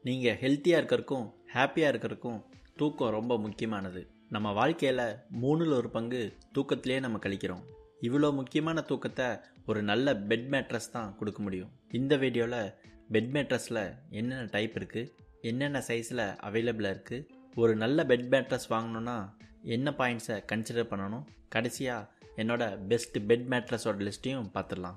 நீங்கள் ஹெல்த்தியாக இருக்கிறதுக்கும் ஹாப்பியாக இருக்கிறதுக்கும் தூக்கம் ரொம்ப முக்கியமானது நம்ம வாழ்க்கையில் மூணில் ஒரு பங்கு தூக்கத்திலே நம்ம கழிக்கிறோம் இவ்வளோ முக்கியமான தூக்கத்தை ஒரு நல்ல பெட் மேட்ரஸ் தான் கொடுக்க முடியும் இந்த வீடியோவில் பெட் மேட்ரஸில் என்னென்ன டைப் இருக்குது என்னென்ன சைஸில் அவைலபிளாக இருக்குது ஒரு நல்ல பெட் மேட்ரஸ் வாங்கணுன்னா என்ன பாயிண்ட்ஸை கன்சிடர் பண்ணணும் கடைசியாக என்னோட பெஸ்ட் பெட் மேட்ரஸோட லிஸ்ட்டையும் பார்த்துடலாம்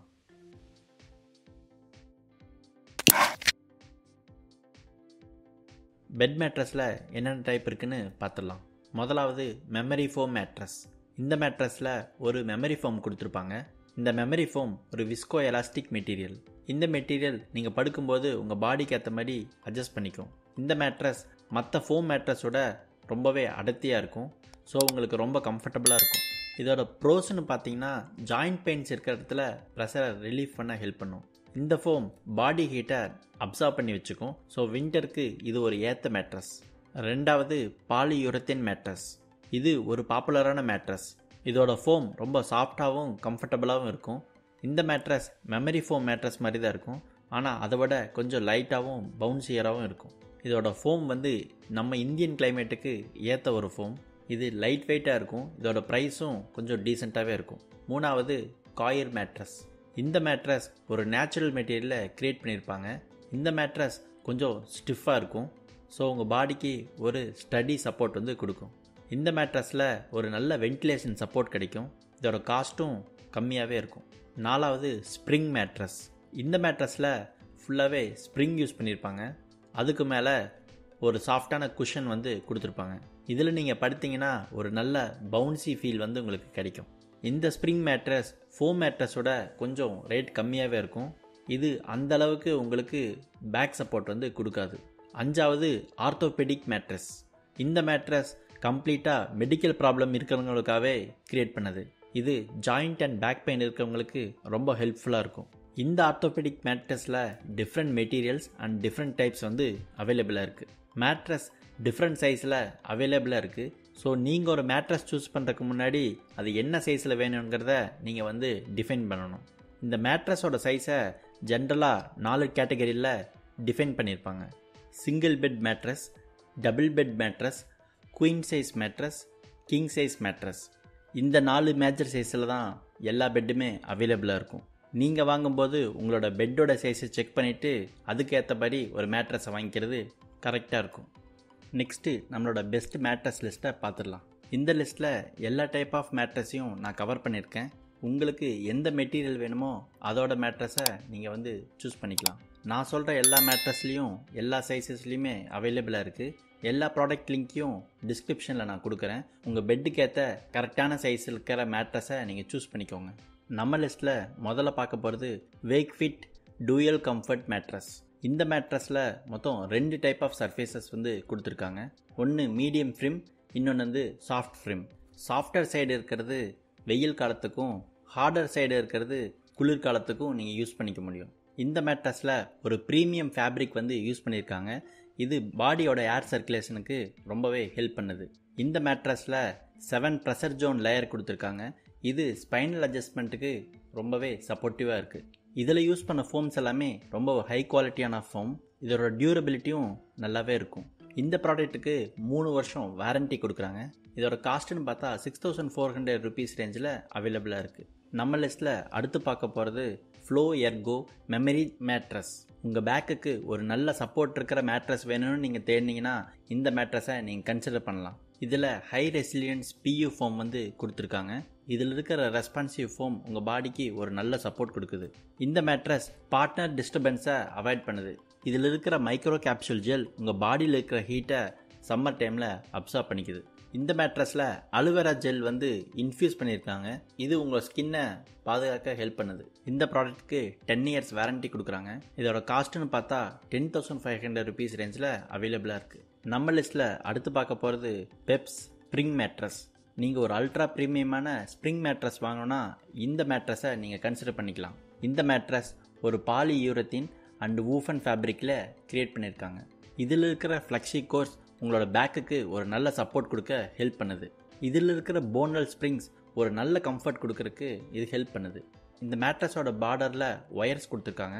பெட் மேட்ரஸில் என்னென்ன டைப் இருக்குன்னு பார்த்துடலாம் முதலாவது மெமரி ஃபோம் மேட்ரஸ் இந்த மேட்ரஸில் ஒரு மெமரி ஃபோம் கொடுத்துருப்பாங்க இந்த மெமரி ஃபோம் ஒரு விஸ்கோ எலாஸ்டிக் மெட்டீரியல் இந்த மெட்டீரியல் நீங்கள் படுக்கும்போது உங்கள் பாடிக்கு ஏற்ற மாதிரி அட்ஜஸ்ட் பண்ணிக்கும் இந்த மேட்ரஸ் மற்ற ஃபோம் மேட்ரஸோட ரொம்பவே அடர்த்தியாக இருக்கும் ஸோ உங்களுக்கு ரொம்ப கம்ஃபர்டபுளாக இருக்கும் இதோட ப்ரோஸ்னு பார்த்தீங்கன்னா ஜாயிண்ட் பெயின்ஸ் இருக்கிற இடத்துல ப்ரெஷரை ரிலீஃப் பண்ண ஹெல்ப் பண்ணும் இந்த ஃபோம் பாடி ஹீட்டை அப்சர்வ் பண்ணி வச்சுக்கும் ஸோ வின்டருக்கு இது ஒரு ஏற்ற மேட்ரஸ் ரெண்டாவது பாலியூரத்தின் மேட்ரஸ் இது ஒரு பாப்புலரான மேட்ரஸ் இதோட ஃபோம் ரொம்ப சாஃப்டாகவும் கம்ஃபர்டபுளாகவும் இருக்கும் இந்த மேட்ரஸ் மெமரி ஃபோம் மேட்ரஸ் மாதிரி தான் இருக்கும் ஆனால் அதை விட கொஞ்சம் லைட்டாகவும் பவுன்சியராகவும் இருக்கும் இதோட ஃபோம் வந்து நம்ம இந்தியன் கிளைமேட்டுக்கு ஏற்ற ஒரு ஃபோம் இது லைட் வெயிட்டாக இருக்கும் இதோட ப்ரைஸும் கொஞ்சம் டீசெண்டாகவே இருக்கும் மூணாவது காயர் மேட்ரஸ் இந்த மேட்ரஸ் ஒரு நேச்சுரல் மெட்டீரியலில் க்ரியேட் பண்ணியிருப்பாங்க இந்த மேட்ரஸ் கொஞ்சம் ஸ்டிஃபாக இருக்கும் ஸோ உங்கள் பாடிக்கு ஒரு ஸ்டடி சப்போர்ட் வந்து கொடுக்கும் இந்த மேட்ரஸில் ஒரு நல்ல வென்டிலேஷன் சப்போர்ட் கிடைக்கும் இதோட காஸ்ட்டும் கம்மியாகவே இருக்கும் நாலாவது ஸ்ப்ரிங் மேட்ரஸ் இந்த மேட்ரஸில் ஃபுல்லாகவே ஸ்ப்ரிங் யூஸ் பண்ணியிருப்பாங்க அதுக்கு மேலே ஒரு சாஃப்டான குஷன் வந்து கொடுத்துருப்பாங்க இதில் நீங்கள் படுத்தீங்கன்னா ஒரு நல்ல பவுன்சி ஃபீல் வந்து உங்களுக்கு கிடைக்கும் இந்த ஸ்ப்ரிங் மேட்ரஸ் ஃபோம் மேட்ரஸோட கொஞ்சம் ரேட் கம்மியாகவே இருக்கும் இது அந்த அளவுக்கு உங்களுக்கு பேக் சப்போர்ட் வந்து கொடுக்காது அஞ்சாவது ஆர்த்தோபெடிக் மேட்ரஸ் இந்த மேட்ரஸ் கம்ப்ளீட்டாக மெடிக்கல் ப்ராப்ளம் இருக்கிறவங்களுக்காகவே கிரியேட் பண்ணது இது ஜாயிண்ட் அண்ட் பேக் பெயின் இருக்கிறவங்களுக்கு ரொம்ப ஹெல்ப்ஃபுல்லாக இருக்கும் இந்த ஆர்த்தோபெடிக் மேட்ரஸில் different materials and different types வந்து அவைலபிளாக இருக்குது மேட்ரஸ் டிஃப்ரெண்ட் சைஸில் அவைலபிளாக இருக்குது ஸோ நீங்கள் ஒரு மேட்ரஸ் சூஸ் பண்ணுறதுக்கு முன்னாடி அது என்ன சைஸில் வேணுங்கிறத நீங்கள் வந்து டிஃபைன் பண்ணணும் இந்த மேட்ரஸோட சைஸை ஜென்ரலாக நாலு கேட்டகரியில் டிஃபைன் பண்ணியிருப்பாங்க single bed mattress double bed mattress queen size mattress king size mattress இந்த நாலு மேஜர் சைஸில் தான் எல்லா பெட்டுமே அவைலபிளாக இருக்கும் நீங்கள் வாங்கும்போது உங்களோட பெட்டோட சைஸை செக் பண்ணிவிட்டு அதுக்கேற்றபடி ஒரு மேட்ரஸை வாங்கிக்கிறது கரெக்டாக இருக்கும் நெக்ஸ்ட்டு நம்மளோட பெஸ்ட் மேட்ரஸ் லிஸ்ட்டை பார்த்துடலாம் இந்த லிஸ்ட்டில் எல்லா டைப் ஆஃப் மேட்ரஸையும் நான் கவர் பண்ணியிருக்கேன் உங்களுக்கு எந்த மெட்டீரியல் வேணுமோ அதோட மேட்ரஸை நீங்கள் வந்து சூஸ் பண்ணிக்கலாம் நான் சொல்கிற எல்லா மேட்ரஸ்லேயும் எல்லா சைஸஸ்லேயுமே அவைலபிளாக இருக்குது எல்லா ப்ராடக்ட் லிங்க்கையும் டிஸ்கிரிப்ஷனில் நான் கொடுக்குறேன் உங்கள் பெட்டுக்கு ஏற்ற கரெக்டான சைஸ் இருக்கிற மேட்ரஸை நீங்கள் சூஸ் பண்ணிக்கோங்க நம்ம லிஸ்ட்டில் முதல்ல பார்க்க போகிறது Wakefit dual comfort mattress இந்த மேட்ரஸில் மொத்தம் ரெண்டு டைப் ஆஃப் சர்ஃபேசஸ் வந்து கொடுத்துருக்காங்க ஒன்று மீடியம் ஃப்ரிம் இன்னொன்று வந்து சாஃப்ட் ஃப்ரிம் சாஃப்டர் சைடு இருக்கிறது வெயில் காலத்துக்கும் ஹார்டர் சைடு இருக்கிறது குளிர்காலத்துக்கும் நீங்கள் யூஸ் பண்ணிக்க முடியும் இந்த மேட்ரஸில் ஒரு ப்ரீமியம் ஃபேப்ரிக் வந்து யூஸ் பண்ணியிருக்காங்க இது பாடியோட ஏர் சர்க்குலேஷனுக்கு ரொம்பவே ஹெல்ப் பண்ணுது இந்த மேட்ரஸில் செவன் ப்ரெஷர் ஜோன் லேயர் கொடுத்துருக்காங்க இது ஸ்பைனல் அட்ஜஸ்ட்மெண்ட்டுக்கு ரொம்பவே சப்போர்ட்டிவாக இருக்குது இதில் யூஸ் பண்ண ஃபோம்ஸ் எல்லாமே ரொம்ப ஹை குவாலிட்டியான ஃபோம் இதோட டியூரபிலிட்டியும் நல்லாவே இருக்கும் இந்த ப்ராடக்ட்டுக்கு மூணு வருஷம் வாரண்ட்டி கொடுக்குறாங்க இதோட காஸ்ட்டுன்னு பார்த்தா six thousand four hundred rupees ரேஞ்சில் அவைலபிளாக இருக்குது நம்ம லிஸ்ட்டில் அடுத்து பார்க்க போகிறது ஃப்ளோ எர்கோ மெமரி மேட்ரஸ் உங்கள் பேக்குக்கு ஒரு நல்ல சப்போர்ட் இருக்கிற மேட்ரஸ் வேணும்னு நீங்கள் தேடினீங்கன்னா இந்த மேட்ரஸை நீங்கள் கன்சிடர் பண்ணலாம் இதில் ஹை ரெசிலியன்ஸ் பியூ ஃபோம் வந்து கொடுத்துருக்காங்க இதில் இருக்கிற ரெஸ்பான்சிவ் ஃபோம் உங்கள் பாடிக்கு ஒரு நல்ல சப்போர்ட் கொடுக்குது இந்த மேட்ரஸ் பார்ட்னர் டிஸ்டர்பன்ஸை அவாய்ட் பண்ணுது இதில் இருக்கிற மைக்ரோ கேப்சூல் ஜெல் உங்கள் பாடியில் இருக்கிற ஹீட்டை சம்மர் டைமில் அப்சர்வ் பண்ணிக்குது இந்த மேட்ரஸில் அலுவேரா ஜெல் வந்து இன்ஃப்யூஸ் பண்ணியிருக்காங்க இது உங்கள் ஸ்கின்னை பாதுகாக்க ஹெல்ப் பண்ணுது இந்த ப்ராடக்ட்டுக்கு டென் இயர்ஸ் வாரண்ட்டி கொடுக்குறாங்க இதோட காஸ்ட்டுன்னு பார்த்தா ten thousand five hundred rupees ரேஞ்சில் அவைலபிளாக இருக்குது நம்ம லிஸ்ட்டில் அடுத்து பார்க்க போகிறது பெப்ஸ் ஸ்ப்ரிங் மேட்ரஸ் நீங்கள் ஒரு அல்ட்ரா ப்ரீமியமான ஸ்ப்ரிங் மேட்ரஸ் வாங்கணும்னா இந்த மேட்ரஸை நீங்கள் கன்சிடர் பண்ணிக்கலாம் இந்த மேட்ரஸ் ஒரு பாலி யூரத்தின் அண்ட் ஊஃபன் ஃபேப்ரிக்கில் க்ரியேட் பண்ணியிருக்காங்க இதில் இருக்கிற ஃப்ளக்ஸி கோர்ஸ் உங்களோட பேக்குக்கு ஒரு நல்ல சப்போர்ட் கொடுக்க ஹெல்ப் பண்ணுது இதில் இருக்கிற போனல் ஸ்ப்ரிங்ஸ் ஒரு நல்ல கம்ஃபர்ட் கொடுக்கறதுக்கு இது ஹெல்ப் பண்ணுது இந்த மேட்ரஸோட பார்டரில் ஒயர்ஸ் கொடுத்துருக்காங்க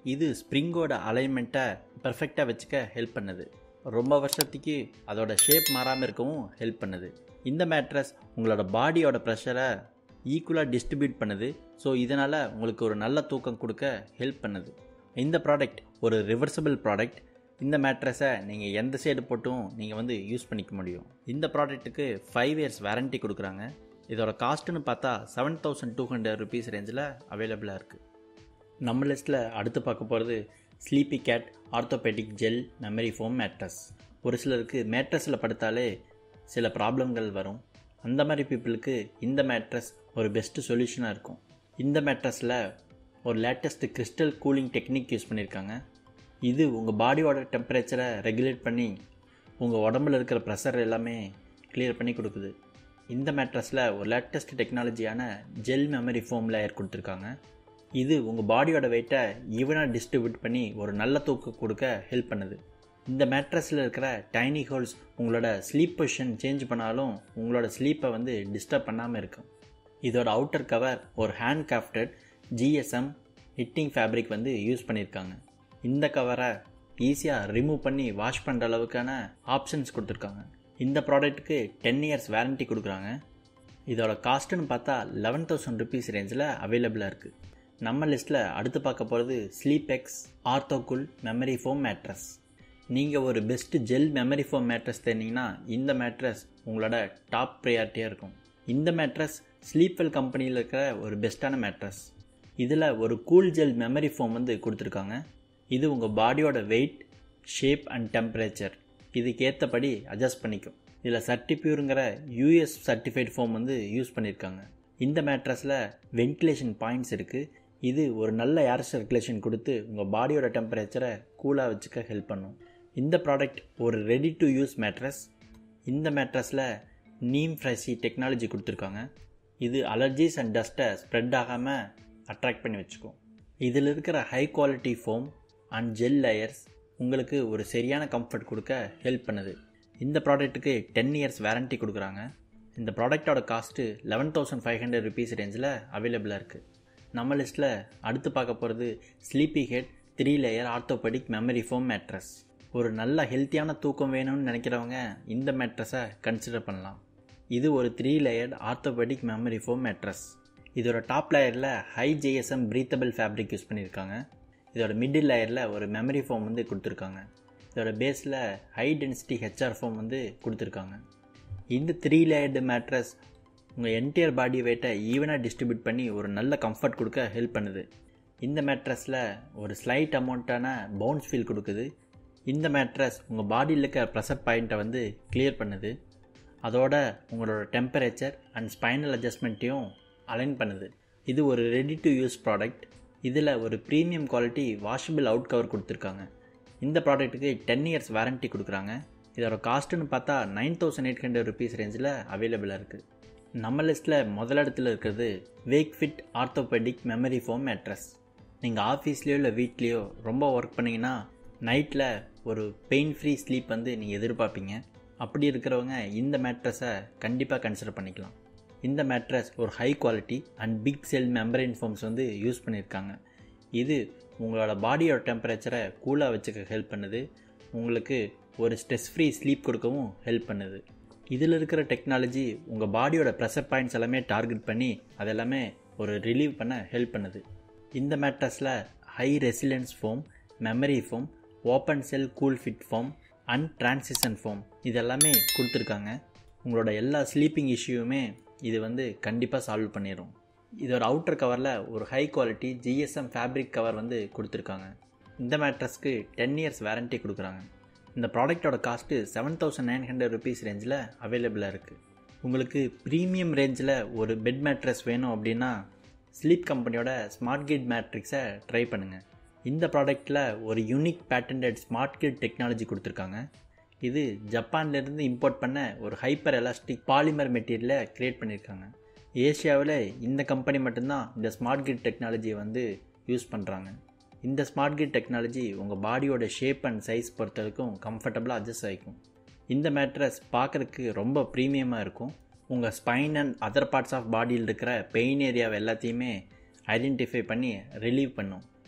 இது ஸ்ப்ரிங்கோட அலைன்மெண்ட்டை பெர்ஃபெக்டாக வச்சுக்க ஹெல்ப் பண்ணுது ரொம்ப வருஷத்துக்கு அதோட ஷேப் மாறாமல் இருக்கவும் ஹெல்ப் பண்ணுது இந்த மேட்ரஸ் உங்களோட பாடியோட ப்ரெஷரை ஈக்குவலாக டிஸ்ட்ரிபியூட் பண்ணுது ஸோ இதனால் உங்களுக்கு ஒரு நல்ல தூக்கம் கொடுக்க ஹெல்ப் பண்ணுது இந்த ப்ராடக்ட் ஒரு ரிவர்சபிள் ப்ராடக்ட் இந்த மேட்ரஸை நீங்கள் எந்த சைடு போட்டும் நீங்கள் வந்து யூஸ் பண்ணிக்க முடியும் இந்த ப்ராடக்ட்டுக்கு ஃபைவ் இயர்ஸ் வாரண்ட்டி கொடுக்குறாங்க இதோட காஸ்ட்டுன்னு பார்த்தா seven thousand two hundred rupees ரேஞ்சில் அவைலபிளாக இருக்குது நம்ம லிஸ்ட்டில் அடுத்து பார்க்க போகிறது Sleepycat orthopaedic gel memory foam mattress ஒரு சிலருக்கு மேட்ரஸில் படுத்தாலே சில ப்ராப்ளம்கள் வரும் அந்த மாதிரி பீப்புளுக்கு இந்த மேட்ரஸ் ஒரு பெஸ்ட்டு சொல்யூஷனாக இருக்கும் இந்த மேட்ரஸில் ஒரு latest crystal cooling technique use பண்ணியிருக்காங்க இது உங்கள் பாடியோட டெம்பரேச்சரை ரெகுலேட் பண்ணி உங்கள் உடம்புல இருக்கிற ப்ரெஷர் எல்லாமே கிளியர் பண்ணி கொடுக்குது இந்த மேட்ரஸில் ஒரு லேட்டஸ்ட் டெக்னாலஜியான ஜெல் மெமரி ஃபோம் லேயர் கொடுத்துருக்காங்க இது உங்கள் பாடியோட வெயிட்டை ஈவனாக டிஸ்ட்ரிபியூட் பண்ணி ஒரு நல்ல தூக்கம் கொடுக்க ஹெல்ப் பண்ணுது இந்த மேட்ரஸில் இருக்கிற டைனி ஹோல்ஸ் உங்களோட ஸ்லீப் பொசிஷன் சேஞ்ச் பண்ணாலும் உங்களோட ஸ்லீப்பை வந்து டிஸ்டர்ப் பண்ணாமல் இருக்கும் இதோட அவுட்டர் கவர் ஒரு ஹேண்ட் கிராஃப்டட் ஜிஎஸ்எம் ஹிட்டிங் ஃபேப்ரிக் வந்து யூஸ் பண்ணியிருக்காங்க இந்த கவரை ஈஸியாக ரிமூவ் பண்ணி வாஷ் பண்ணுற அளவுக்கான ஆப்ஷன்ஸ் கொடுத்துருக்காங்க இந்த ப்ராடக்ட்டுக்கு டென் இயர்ஸ் வாரண்ட்டி கொடுக்குறாங்க இதோட காஸ்ட்டுன்னு பார்த்தா லெவன் தௌசண்ட் ருபீஸ் ரேஞ்சில் அவைலபிளாக இருக்குது நம்ம லிஸ்ட்டில் அடுத்து பார்க்க போகிறது ஸ்லீப் எக்ஸ் ஆர்த்தோகுல் மெமரி ஃபோம் மேட்ரஸ் நீங்கள் ஒரு best gel memory foam mattress தேர்ந்தீங்கன்னா இந்த மேட்ரஸ் உங்களோட டாப் ப்ரையாரிட்டியாக இருக்கும் இந்த மேட்ரஸ் ஸ்லீப்வெல் கம்பெனியில் இருக்கிற ஒரு பெஸ்ட்டான மேட்ரஸ் இதில் ஒரு கூல் ஜெல் மெமரி ஃபோம் வந்து கொடுத்துருக்காங்க இது உங்கள் பாடியோட வெயிட் ஷேப் அண்ட் டெம்பரேச்சர் இதுக்கு ஏற்றபடி அட்ஜஸ்ட் பண்ணிக்கும் இதில் சர்டிபியூருங்கிற யூஎஸ் சர்டிஃபைட் ஃபோம் வந்து யூஸ் பண்ணியிருக்காங்க இந்த மேட்ரஸில் வென்டிலேஷன் பாயிண்ட்ஸ் இருக்குது இது ஒரு நல்ல ஏர் சர்க்குலேஷன் கொடுத்து உங்கள் பாடியோட டெம்பரேச்சரை கூலாக வச்சுக்க ஹெல்ப் பண்ணும் இந்த ப்ராடக்ட் ஒரு ரெடி டு யூஸ் மேட்ரஸ் இந்த மேட்ரஸில் நீம் ஃப்ரெஷி டெக்னாலஜி கொடுத்துருக்காங்க இது அலர்ஜிஸ் அண்ட் டஸ்ட்டை ஸ்ப்ரெட் ஆகாமல் அட்ராக்ட் பண்ணி வச்சுக்கும் இதில் இருக்கிற high quality foam and gel layers உங்களுக்கு ஒரு சரியான கம்ஃபர்ட் கொடுக்க ஹெல்ப் பண்ணுது இந்த ப்ராடக்ட்டுக்கு டென் இயர்ஸ் வாரண்ட்டி கொடுக்குறாங்க இந்த ப்ராடக்டோட cost eleven thousand five hundred rupees ரேஞ்சில் அவைலபிளாக இருக்குது நம்ம லிஸ்ட்டில் அடுத்து பார்க்க போகிறது sleepy head three layer orthopaedic memory foam mattress ஒரு நல்ல ஹெல்த்தியான தூக்கம் வேணும்னு நினைக்கிறவங்க இந்த மேட்ரஸை கன்சிடர் பண்ணலாம் இது ஒரு three layered orthopaedic memory foam mattress இதோட டாப் லேயரில் high GSM breathable fabric use பண்ணியிருக்காங்க இதோட மிடில் லேயரில் ஒரு மெமரி ஃபோம் வந்து கொடுத்துருக்காங்க இதோட பேஸில் ஹை டென்சிட்டி ஹெச்ஆர் ஃபோம் வந்து கொடுத்துருக்காங்க இந்த த்ரீ லேயர்டு மேட்ரஸ் உங்கள் என்டையர் பாடி வெயிட்டை ஈவனாக டிஸ்ட்ரிபியூட் பண்ணி ஒரு நல்ல கம்ஃபர்ட் கொடுக்க ஹெல்ப் பண்ணுது இந்த மேட்ரஸில் ஒரு ஸ்லைட் அமௌண்ட்டான பவுன்ஸ் ஃபீல் கொடுக்குது இந்த மேட்ரஸ் உங்கள் பாடியில் இருக்க ப்ரெஷர் பாயிண்ட்டை வந்து கிளியர் பண்ணுது அதோட உங்களோட டெம்பரேச்சர் அண்ட் ஸ்பைனல் அட்ஜஸ்ட்மெண்ட்டையும் அலைன் பண்ணுது இது ஒரு ரெடி டு யூஸ் ப்ராடக்ட் இதில் ஒரு premium quality washable out cover கொடுத்துருக்காங்க இந்த ப்ராடக்ட்டுக்கு டென் இயர்ஸ் வாரண்ட்டி கொடுக்குறாங்க இதோட காஸ்ட்டுன்னு பார்த்தா nine thousand eight hundred rupees ரேஞ்சில் அவைலபிளாக இருக்குது நம்ம லிஸ்ட்டில் முதலிடத்தில் இருக்கிறது Wakefit orthopaedic memory foam mattress நீங்கள் ஆஃபீஸ்லேயோ இல்லை வீட்லேயோ ரொம்ப ஒர்க் பண்ணிங்கன்னா நைட்டில் ஒரு பெயின் ஃப்ரீ ஸ்லீப் வந்து நீங்கள் எதிர்பார்ப்பீங்க அப்படி இருக்கிறவங்க இந்த மேட்ரஸை கண்டிப்பாக கன்சிடர் பண்ணிக்கலாம் இந்த மேட்ரஸ் ஒரு high quality and big cell membrane foams வந்து யூஸ் பண்ணியிருக்காங்க இது உங்களோட பாடியோட டெம்பரேச்சரை கூலாக வச்சுக்க ஹெல்ப் பண்ணுது உங்களுக்கு ஒரு ஸ்ட்ரெஸ் ஃப்ரீ ஸ்லீப் கொடுக்கவும் ஹெல்ப் பண்ணுது இதில் இருக்கிற டெக்னாலஜி உங்கள் பாடியோட ப்ரெஷர் பாயிண்ட்ஸ் எல்லாமே டார்கெட் பண்ணி அதெல்லாமே ஒரு ரிலீவ் பண்ண ஹெல்ப் பண்ணுது இந்த மேட்ரஸில் high resilience foam memory foam open cell cool fit foam and transition foam இதெல்லாமே கொடுத்துருக்காங்க உங்களோட எல்லா ஸ்லீப்பிங் இஷ்யூவுமே இது வந்து கண்டிப்பாக சால்வ் பண்ணிடும் இதோட அவுட்டர் கவரில் ஒரு high quality GSM fabric cover வந்து கொடுத்துருக்காங்க இந்த மேட்ரஸ்க்கு டென் இயர்ஸ் வாரண்ட்டி கொடுக்குறாங்க இந்த ப்ராடக்டோட cost seven thousand nine hundred rupees ரேஞ்சில் அவைலபிளாக இருக்குது உங்களுக்கு ப்ரீமியம் ரேஞ்சில் ஒரு பெட் மேட்ரஸ் வேணும் அப்படின்னா ஸ்லீப் கம்பெனியோட ஸ்மார்ட் கிட் மேட்ரிக்ஸை ட்ரை பண்ணுங்கள் இந்த ப்ராடக்ட்டில் ஒரு unique patented smart grid technology கொடுத்துருக்காங்க இது ஜப்பான்லேருந்து இம்போர்ட் பண்ண ஒரு ஹைப்பர் எலாஸ்டிக் பாலிமர் மெட்டீரியலை க்ரியேட் பண்ணியிருக்காங்க ஏஷியாவில் இந்த கம்பெனி மட்டும்தான் இந்த ஸ்மார்ட் கிட் டெக்னாலஜியை வந்து யூஸ் பண்ணுறாங்க இந்த ஸ்மார்ட் கிட் டெக்னாலஜி உங்கள் பாடியோட ஷேப் அண்ட் சைஸ் பொறுத்த வரைக்கும் கம்ஃபர்டபுளாக அட்ஜஸ்ட் ஆகிக்கும் இந்த மேட்ரஸ் பார்க்குறதுக்கு ரொம்ப ப்ரீமியமாக இருக்கும் உங்கள் spine and other parts of பாடியில் இருக்கிற பெயின் ஏரியாவை எல்லாத்தையுமே ஐடென்டிஃபை பண்ணி ரிலீவ் பண்ணும்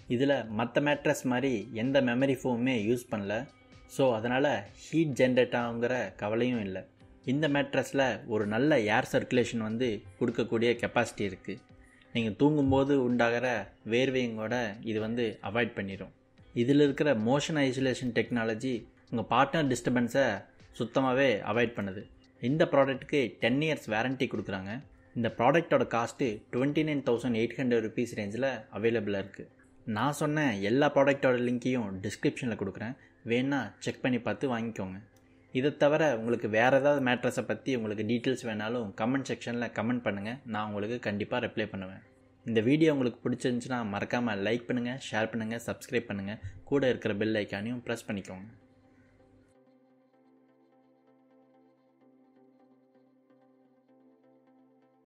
இதில் மற்ற மேட்ரஸ் மாதிரி எந்த மெமரி ஃபோமுமே யூஸ் பண்ணல ஸோ அதனால் ஹீட் ஜென்ரேட் ஆகுங்கிற கவலையும் இல்லை இந்த மேட்ரஸில் ஒரு நல்ல ஏர் சர்க்குலேஷன் வந்து கொடுக்கக்கூடிய கெப்பாசிட்டி இருக்குது நீங்கள் தூங்கும்போது உண்டாகிற வேர்வையங்கோட இது வந்து அவாய்ட் பண்ணிடும் இதில் இருக்கிற மோஷன் ஐசோலேஷன் டெக்னாலஜி உங்கள் பார்ட்னர் டிஸ்டர்பன்ஸை சுத்தமாகவே அவாய்ட் பண்ணுது இந்த ப்ராடக்ட்டுக்கு டென் இயர்ஸ் வேரண்டி கொடுக்குறாங்க இந்த ப்ராடக்டோட cost twenty nine thousand eight hundred rupees ரேஞ்சில் அவைலபிளாக இருக்குது நான் சொன்ன எல்லா ப்ராடக்டோட லிங்க்கையும் டிஸ்கிரிப்ஷனில் கொடுக்குறேன் வேணா செக் பண்ணி பார்த்து வாங்கிக்கோங்க இதை தவிர உங்களுக்கு வேறு ஏதாவது மேட்ரஸை பற்றி உங்களுக்கு டீட்டெயில்ஸ் வேணாலும் கமெண்ட் செக்ஷனில் கமெண்ட் பண்ணுங்கள் நான் உங்களுக்கு கண்டிப்பாக ரிப்ளை பண்ணுவேன் இந்த வீடியோ உங்களுக்கு பிடிச்சிருந்துச்சுன்னா மறக்காமல் லைக் பண்ணுங்கள் ஷேர் பண்ணுங்கள் சப்ஸ்கிரைப் பண்ணுங்கள் கூட இருக்கிற பெல் ஐக்கானையும் ப்ரெஸ் பண்ணிக்கோங்க